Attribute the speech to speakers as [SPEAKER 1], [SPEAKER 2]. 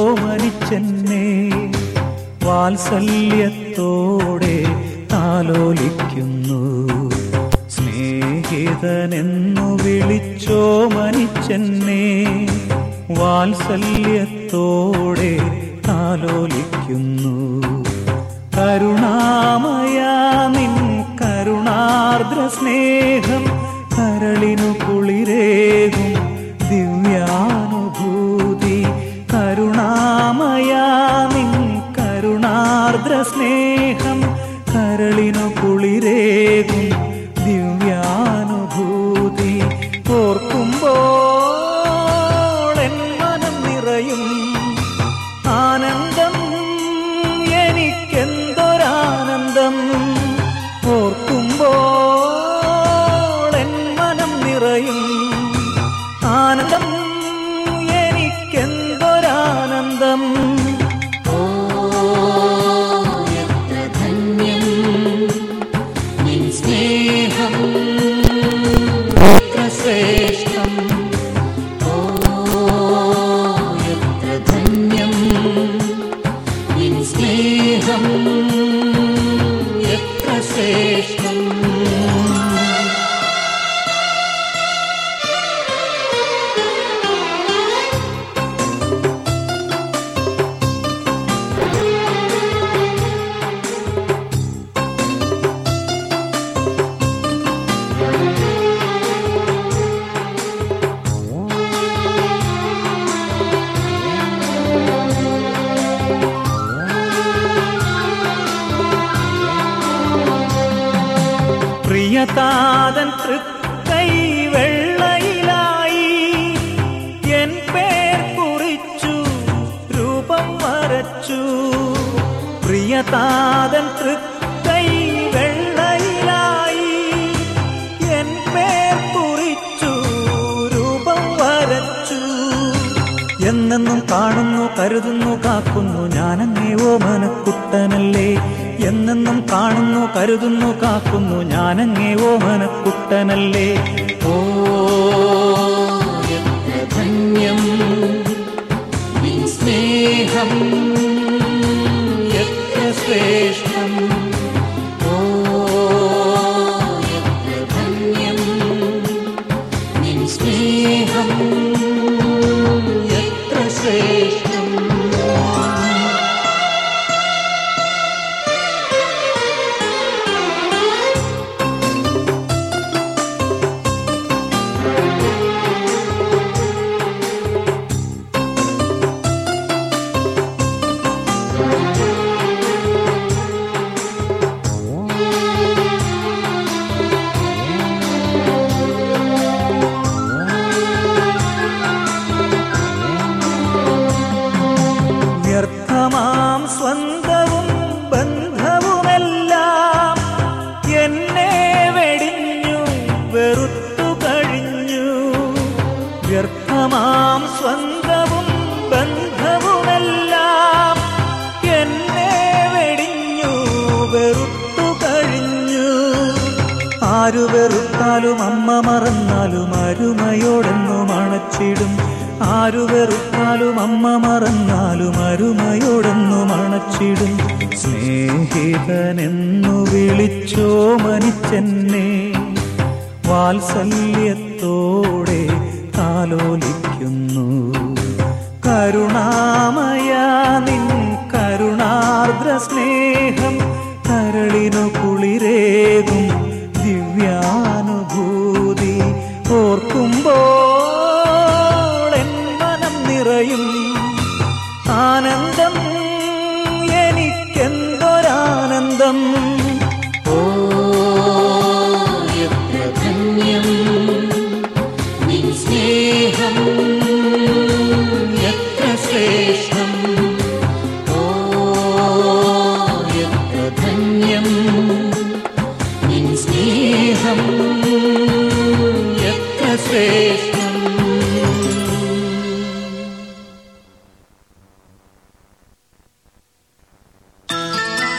[SPEAKER 1] വിളിച്ചോമനിച്ചെന്നെ വാത്സല്യത്തോടെ താലോലിക്കുന്നു സ്നേഹിതനെന്നു വിളിച്ചോമനിച്ചെന്നെ വാത്സല്യത്തോടെ താലോലിക്കുന്നു കരുണാമയ നിൻ കരുണാർദ്ര സ്നേഹം കരളിനു കുളിരേകും ദിവ്യാനുഭൂതി കരുണാമയ നിൻ കരുണാർദ്ര സ്നേഹം കരളിനു കുളിരേകും ദിവ്യാനുഭൂതി ഓർക്കുമ്പോൾ എൻ മനം നിറയും ആനന്ദം എനിക്കെന്തൊരാനന്ദം ഓർക്കുമ്പോൾ എൻ മനം നിറയും ആനന്ദം എനിക്കെന്തൊരാനന്ദം
[SPEAKER 2] എത്ര ധന്യം നിൻ സ്നേഹം എത്ര ശ്രേഷ്ഠം ഓ എത്ര ധന്യം നിൻ സ്നേഹം എത്ര ശ്രേഷ്ഠം
[SPEAKER 1] പ്രിയതാതൻ തൃക്കൈ വെള്ളയിലായി എൻ പേർ കുറിച്ചു രൂപം വരച്ചു പ്രിയതാതൻ തൃക്കൈ വെള്ളയിലായി എൻ പേർ കുറിച്ചു രൂപം വരച്ചു എന്നെന്നും കാണുന്നു കരുതുന്നു കാക്കുന്നു ഞാനങ്ങേ ഓമനക്കുട്ടനല്ലേ എന്നെന്നും കാണുന്നു കരുതുന്നു കാക്കുന്നു ഞാനങ്ങേ ഓമനക്കുട്ടനല്ലേ
[SPEAKER 2] ഓ എത്ര ധന്യം നിൻ സ്നേഹം എത്ര ശ്രേഷ്ഠം ഓ എത്ര ധന്യം നിൻ സ്നേഹം എത്ര ശ്രേഷ്ഠം
[SPEAKER 1] വ്യർത്ഥമാം സ്വന്തവും ബന്ധവുമെല്ലാം എന്നെ വെടിഞ്ഞു വെറുത്തു കഴിഞ്ഞു വ്യർത്ഥമാം സ്വന്തവും ബന്ധവുമെല്ലാം എന്നെ വെടിഞ്ഞു വെറുത്തു കഴിഞ്ഞു ആരു വെറുത്താലും അമ്മ മറന്നാലും അരുമയോടെന്നും അണച്ചിടും ആരു വെറുത്താലും അമ്മ മറന്നാലും അരുമയോടെന്നും അണച്ചിടും സ്നേഹിതനെന്നു വിളിച്ചോ മനിച്ചെന്നെ വാത്സല്യത്തോടെ താലോലിക്കുന്നു കരുണാമയ നിൻ കരുണാർദ്ര സ്നേഹം കരളിനു കുളിരേകും ദിവ്യാനുഭൂതി ഓർക്കുമ്പോൾ എൻ മനം നിറയും ആനന്ദം എനിക്കെന്തൊരാനന്ദം